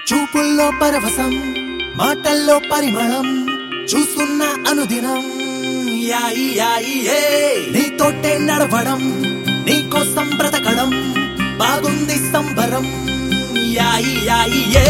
చూపుల్లో పరవశం మాటల్లో పరిమళం చూస్తున్న అనుదినం యాయి యాయి ఏ నీతోటే నడవడం నీకోసం బ్రతకడం బాగుంది సంబరం యాయి యాయి ఏ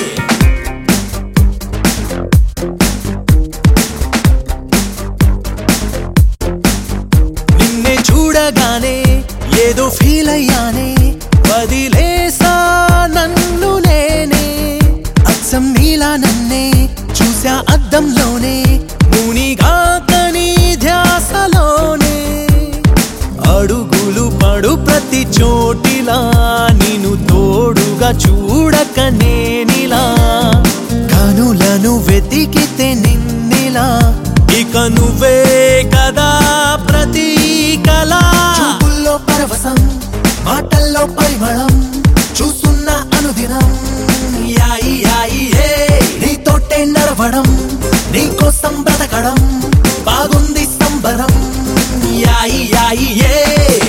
నిన్నే చూడగానే ఏదో ఫీల్ అయ్యానే వదిలేసా నన్ను నేనే అచ్చం నీలా నన్నే చూసా అద్దంలోనే మునిగా కని ధ్యాసలోనే అడుగులు పడు ప్రతి చోటిలా నిన్ను తోడుగా చూడక నేనిలా కనులను వెతికితే నిన్నిలా ఇక నువ్వే కదా ప్రతి కళ చూపుల్లో పరవశం మాటల్లో పరిమళం చూస్తున్న అనుదినం యాయి యాయి ఏ నీతోటే నడవడం నీకోసం బ్రతకడం బాగుంది సంబరం యాయి యాయి ఏ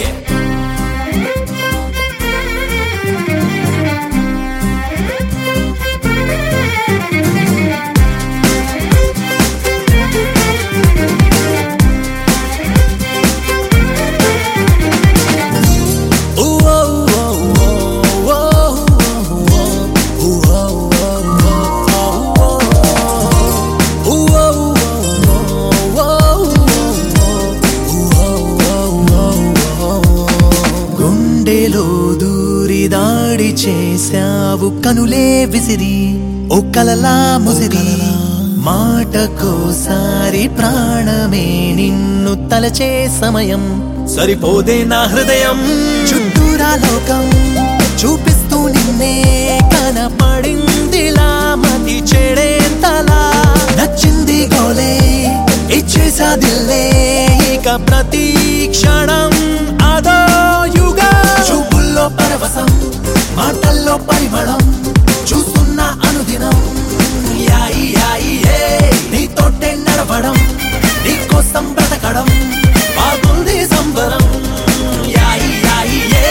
గుండెలో దూరి దాడి చేశావు కనులే విసిరి ఓ కలలా ముసిరి మాటకోసారి ప్రాణమే నిన్ను తలచే సమయం సరిపోదే నా హృదయం చుట్టూరా లోకం చూపిస్తూ నిన్నే కనపడిందిలా మతి చెడేంతలా నచ్చింది గోలే ఇచ్చేసా దిల్లే ఇక ప్రతి క్షణం అదో యుగ చూపుల్లో పరవశం మాటల్లో పరిమళం చూస్తున్న అనుదినం యాయి యాయి ఏ నీతోటే నడవడం నీకోసం బ్రతకడం బాగుంది సంబరం యాయి యాయి ఏ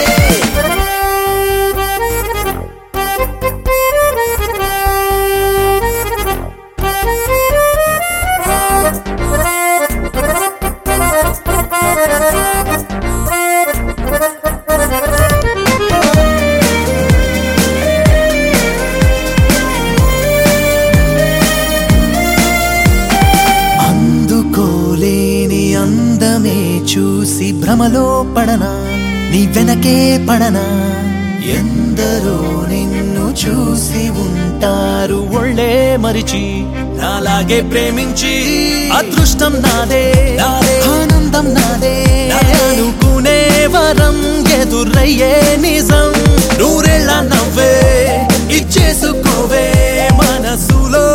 అందుకోలేని అందమే చూసి భ్రమలో పడనా నీ వెనకే పడనా ఎందరో నిన్ను చూసి ఉంటారు ఒళ్ళే మరిచి నాలాగే ప్రేమించి అదృష్టం నాదే ఆనందం నాదే అనుకునే వరం ఎదురయ్యే నిజం నూరెళ్ళ నవ్వే ఇచ్చేసుకోవే మనసులో